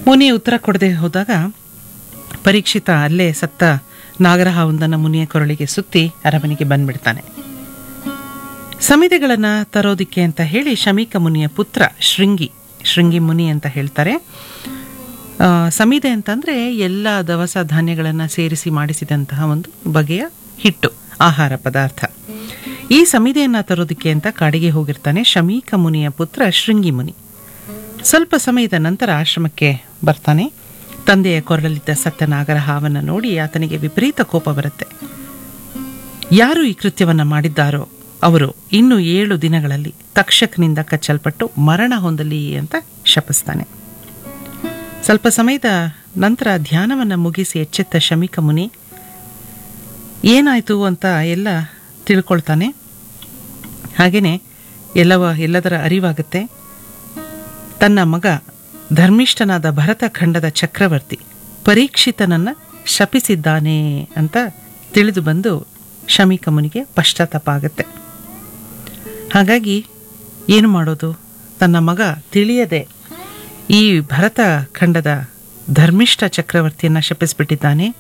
ಮುನಿ ಉತ್ತರ ಕೊಡದೆ ಹೋದಾಗ ಪರೀಕ್ಷಿತ ಅಲ್ಲೇ ಸತ್ತ ನಾಗರಹಾವೊಂದನ್ನು ಮುನಿಯ ಕೊರಳಿಗೆ ಸುತ್ತಿ ಅರಮನೆಗೆ ಬಂದ್ಬಿಡ್ತಾನೆ ಸಮಿತಿಗಳನ್ನು ತರೋದಿಕ್ಕೆ ಅಂತ ಹೇಳಿ ಶಮೀಕ ಮುನಿಯ ಪುತ್ರ ಶೃಂಗಿ ಶೃಂಗಿ ಮುನಿ ಅಂತ ಹೇಳ್ತಾರೆ ಆ, ಸಮಿದೆ ಅಂತಂದ್ರೆ ಎಲ್ಲ ದವಸ ಧಾನ್ಯಗಳನ್ನು ಸೇರಿಸಿ ಮಾಡಿಸಿದಂತಹ ಒಂದು ಬಗೆಯ ಹಿಟ್ಟು ಆಹಾರ ಪದಾರ್ಥ ಈ ಸಮಿದೆಯನ್ನ ತರೋದಿಕ್ಕೆ ಅಂತ ಕಾಡಿಗೆ ಹೋಗಿರ್ತಾನೆ ಶಮೀಕ ಮುನಿಯ ಪುತ್ರ ಶೃಂಗಿ ಮುನಿ ಸ್ವಲ್ಪ ಸಮಯದ ನಂತರ ಆಶ್ರಮಕ್ಕೆ ಬರ್ತಾನೆ ತಂದೆಯ ಕೊರಳಲ್ಲಿದ್ದ ಸತ್ತ ನಾಗರ ಹಾವನ್ನು ನೋಡಿ ಆತನಿಗೆ ವಿಪರೀತ ಕೋಪ ಬರುತ್ತೆ ಯಾರು ಈ ಕೃತ್ಯವನ್ನ ಮಾಡಿದ್ದಾರೋ ಅವರು ಇನ್ನು ಏಳು ದಿನಗಳಲ್ಲಿ ತಕ್ಷಕನಿಂದ ಕಚ್ಚಲ್ಪಟ್ಟು ಮರಣ ಹೊಂದಲಿ ಅಂತ ಶಪಿಸ್ತಾನೆ ಸ್ವಲ್ಪ ಸಮಯದ ನಂತರ ಧ್ಯಾನವನ್ನು ಮುಗಿಸಿ ಎಚ್ಚೆತ್ತ ಶಮಿಕ ಮುನಿ ಏನಾಯ್ತು ಅಂತ ಎಲ್ಲ ತಿಳ್ಕೊಳ್ತಾನೆ ಹಾಗೆಯೇ ಎಲ್ಲವ ಎಲ್ಲದರ ಅರಿವಾಗುತ್ತೆ ತನ್ನ ಮಗ ಧರ್ಮಿಷ್ಠನಾದ ಭರತ ಖಂಡದ ಚಕ್ರವರ್ತಿ ಪರೀಕ್ಷಿತನನ್ನ ಶಪಿಸಿದ್ದಾನೆ ಅಂತ ತಿಳಿದು ಬಂದು ಶಮಿಕ ಮುನಿಗೆ ಪಶ್ಚಾತ್ತಾಪ ಆಗುತ್ತೆ ಹಾಗಾಗಿ ಏನು ಮಾಡೋದು ತನ್ನ ಮಗ ತಿಳಿಯದೆ ಈ ಭರತ ಖಂಡದ ಧರ್ಮಿಷ್ಠ ಚಕ್ರವರ್ತಿಯನ್ನ ಶಪಿಸ್ಬಿಟ್ಟಿದ್ದಾನೆ